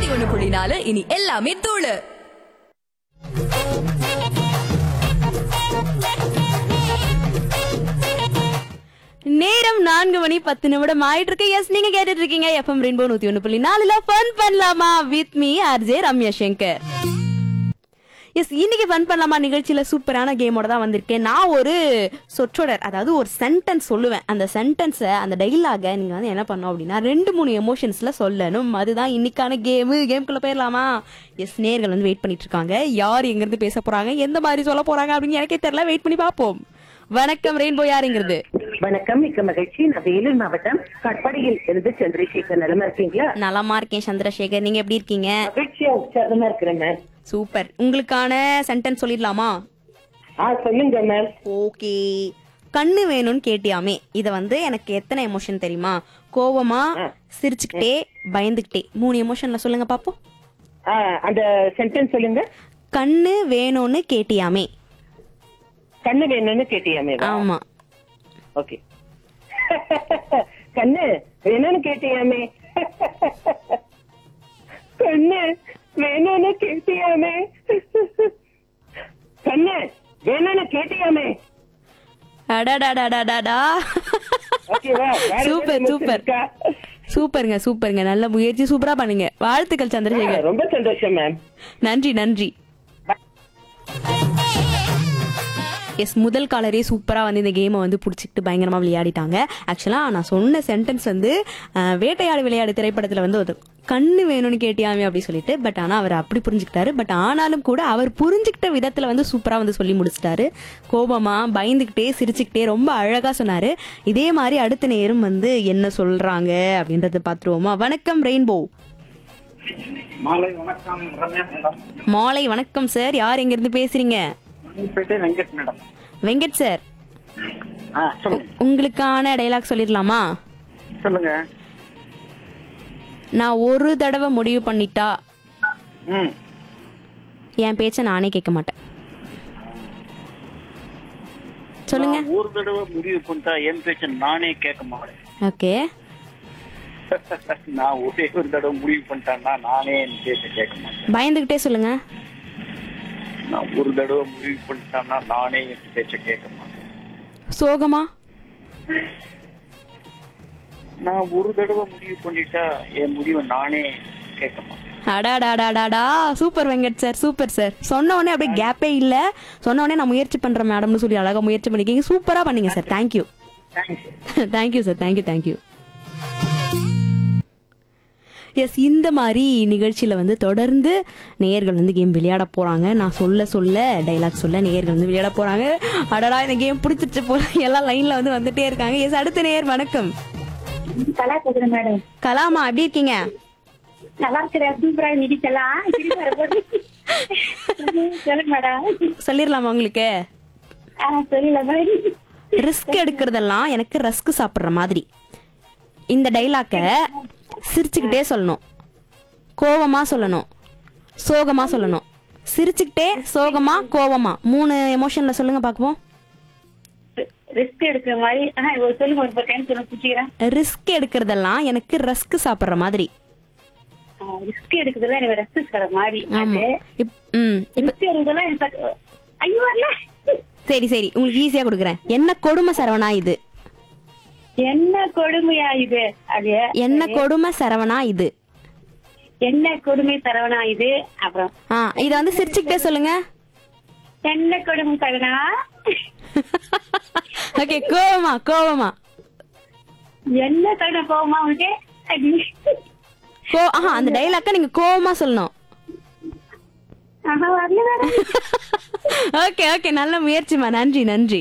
ஒண்ணு புள்ளி நாலு இனி எல்லாமே தூளு நேரம் நான்கு மணி பத்து நிமிடம் ஆயிட்டு இருக்கு எஸ் நீங்க கேட்டுட்டு இருக்கீங்க எஃப்எம் ரெயின்போ நூத்தி ஒண்ணு புள்ளி நாலுல ஃபன் பண்ணலாமா with me RJ Ramya Shankar yes இன்னைக்கு ஃபன் பண்ணலாமா நிகழ்ச்சியில சூப்பரான கேமோட தான் வந்திருக்கேன் நான் ஒரு சொற்றொடர் அதாவது ஒரு சென்டென்ஸ் சொல்லுவேன் அந்த சென்டென்ஸை அந்த டைலாக நீங்க வந்து என்ன பண்ணணும் அப்படின்னா ரெண்டு மூணு எமோஷன்ஸ்ல சொல்லணும் அதுதான் இன்னைக்கான கேமு கேம்குள்ள போயிடலாமா எஸ் நேர்கள் வந்து வெயிட் பண்ணிட்டு இருக்காங்க யார் எங்க இருந்து பேச போறாங்க எந்த மாதிரி சொல்ல போறாங்க அப்படின்னு எனக்கே தெரியல வெயிட் பண்ணி பார்ப்போம் வணக்கம் ரெயின்போ யாருங்கிறது வணக்கம் மிக்க மகிழ்ச்சி நான் வேலூர் மாவட்டம் கட்பாடியில் இருந்து சந்திரசேகர் நலமா இருக்கீங்களா நலமா இருக்கேன் சந்திரசேகர் நீங்க எப்படி இருக்கீங்க மகிழ்ச்சியா உற்சாகமா இருக்கிறேன் மேம் சூப்பர் உங்களுக்கான சென்டென்ஸ் சொல்லிடலாமா ஆ சொல்லுங்க மேம் ஓகே கண்ணு வேணும்னு கேட்டியாமே இத வந்து எனக்கு எத்தனை எமோஷன் தெரியுமா கோவமா சிரிச்சுக்கிட்டே பயந்துக்கிட்டே மூணு எமோஷன்ல சொல்லுங்க பாப்போம் ஆ, அந்த சென்டென்ஸ் சொல்லுங்க கண்ணு வேணும்னு கேட்டியாமே கண்ணு வேணும்னு கேட்டியாமே ஆமா ஓகே கண்ணு வேணும்னு கேட்டியாமே கண்ணு வேணும்னு கேட்டியாமே கண்ணு வேணும்னு கேட்டியாமே அடடடடடடா ஓகேவா வேற சூப்பர் ஏதாவது சூப்பர் இருக்கா? சூப்பருங்க சூப்பருங்க நல்ல முயற்சி சூப்பரா பண்ணுங்க வாழ்த்துக்கள் சந்திரசேகர் ரொம்ப சந்தோஷம் மேம் நன்றி நன்றி எஸ் முதல் காலரே சூப்பரா வந்து இந்த கேமை வந்து பிடிச்சிக்கிட்டு பயங்கரமா விளையாடிட்டாங்க ஆக்சுவலா நான் சொன்ன சென்டென்ஸ் வந்து அஹ், வேட்டையாடு விளையாடு திரைப்படத்துல வந்து ஒரு கண்ணு வேணும்னு கேட்டியாமே அப்படி சொல்லிட்டு பட் ஆனா அவர் அப்படி புரிஞ்சுக்கிட்டாரு பட் ஆனாலும் கூட அவர் புரிஞ்சுக்கிட்ட விதத்துல வந்து சூப்பரா வந்து சொல்லி முடிச்சிட்டாரு கோபமா பயந்துகிட்டே சிரிச்சுக்கிட்டே ரொம்ப அழகா சொன்னாரு இதே மாதிரி அடுத்த நேரம் வந்து என்ன சொல்றாங்க அப்படின்றத பாத்துருவோமா வணக்கம் ரெயின்போ மாலை வணக்கம் ரம்யா மேடம் மாலை வணக்கம் சார் யார் எங்க இருந்து பேசுறீங்க பேட்டை வெங்கட் மேடம் வெங்கட் சார் ஆ சொல்லுங்க உங்களுக்கான டைலாக் சொல்லிடலாமா சொல்லுங்க நான் ஒரு தடவை முடிவு பண்ணிட்டா ம் என் பேச்ச நானே கேட்க மாட்டேன் சொல்லுங்க நான் ஒரு தடவை முடிவு பண்ணிட்டா என் பேச்ச நானே கேட்க மாட்டேன் ஓகே நான் ஒரே ஒரு தடவை முடிவு பண்ணிட்டேன்னா நானே என் பேச்ச கேட்க மாட்டேன் பயந்துகிட்டே சொல்லுங்க நான் ஒரு தடவை முடிவு பண்ணிட்டேன்னா நானே என் பேச்ச கேட்க மாட்டேன் சோகமா நான் ஒரு தடவை முடிவு பண்ணிட்டா என் முடிவை நானே கேட்க மாட்டேன் அடாடாடாடாடா super Venkat sir super sir சொன்ன உடனே அப்படியே கேப்பே இல்ல சொன்ன உடனே நான் முயற்சி பண்றேன் மேடம்னு சொல்லி அழகா முயற்சி பண்ணிருக்கீங்க சூப்பரா பண்ணீங்க sir thank you thank you thank you sir thank you thank you yes இந்த மாதிரி நிகழ்ச்சியில வந்து தொடர்ந்து நேயர்கள் வந்து கேம் விளையாட போறாங்க நான் சொல்ல சொல்ல டைலாக் சொல்ல நேயர்கள் வந்து விளையாட போறாங்க அடடா இந்த கேம் பிடிச்சிட்டு போல எல்லாம் லைன்ல வந்து வந்துட்டே இருக்காங்க எஸ் அடுத்த நேயர் வணக்கம் கலா பேசுறேன் மேடம் கலாமா எப்படி இருக்கீங்க நல்லா இருக்கிறேன் சூப்பரா இடிக்கலாம் சொல்லுங்க மேடம் சொல்லிடலாமா உங்களுக்கு ஆ சொல்லல மேடம் ரிஸ்க் எடுக்கிறதெல்லாம் எனக்கு ரஸ்க் சாப்பிடுற மாதிரி இந்த டைலாக்க சிரிச்சுக்கிட்டே சொல்லணும் கோவமா சொல்லணும் சோகமா சொல்லணும் சிரிச்சுக்கிட்டே சோகமா கோவமா மூணு எமோஷன்ல சொல்லுங்க பாக்குவோம் ரிஸ்க் எடுக்கிற மாதிரி ஆ, ஒரு சொல்லுங்க ஒரு டைம் சொல்ல புடிச்சிக்கிறேன் ரிஸ்க் எடுக்கிறதெல்லாம் எனக்கு ரஸ்க் சாப்பிடுற மாதிரி ரிஸ்க் எடுக்கிறதுல எனக்கு ரெஸ்ட் தர மாதிரி ஆமா இப்- ம் இப்ப ரிஸ்க் எடுக்கிறதுலாம் எனக்கு ஐயோ வரல சரி சரி உங்களுக்கு ஈஸியா கொடுக்குறேன் என்ன கொடுமை சரவணா இது என்ன கொடுமையா இது அது என்ன கொடுமை சரவணா இது என்ன கொடுமை தரவனா இது அப்புறம் ஆ இத வந்து சிரிச்சுக்கிட்டே சொல்லுங்க என்ன கொடுமை தரவனா ஓகே கோவமா கோவமா என்ன தர போகுமா உனக்கு அது கோ ஆஹா அந்த டைலாக்க நீங்க கோவமா சொல்லணும் ஆஹா வரல மேடம் ஓகே ஓகே நல்ல முயற்சிமா நன்றி நன்றி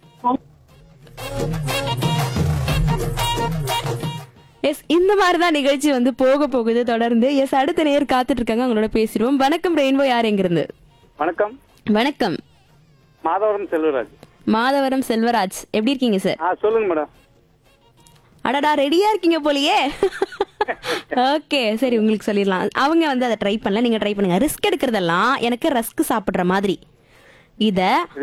எஸ் இந்த மாதிரி தான் நிகழ்ச்சி வந்து போக போகுது தொடர்ந்து எஸ் அடுத்த நேர் காத்துட்டு இருக்காங்க அவங்களோட பேசிடுவோம் வணக்கம் ரெயின்போ யார் எங்க இருந்து வணக்கம் வணக்கம் மாதவரம் செல்வராஜ் மாதவரம் செல்வராஜ் எப்படி இருக்கீங்க சார் ஆ சொல்லுங்க மேடம் அடடா ரெடியா இருக்கீங்க போலயே ஓகே சரி உங்களுக்கு சொல்லிடலாம் அவங்க வந்து அதை ட்ரை பண்ணல நீங்க ட்ரை பண்ணுங்க ரிஸ்க் எடுக்கிறதெல்லாம் எனக்கு ரஸ்க் சாப்பிடுற மாதிரி இத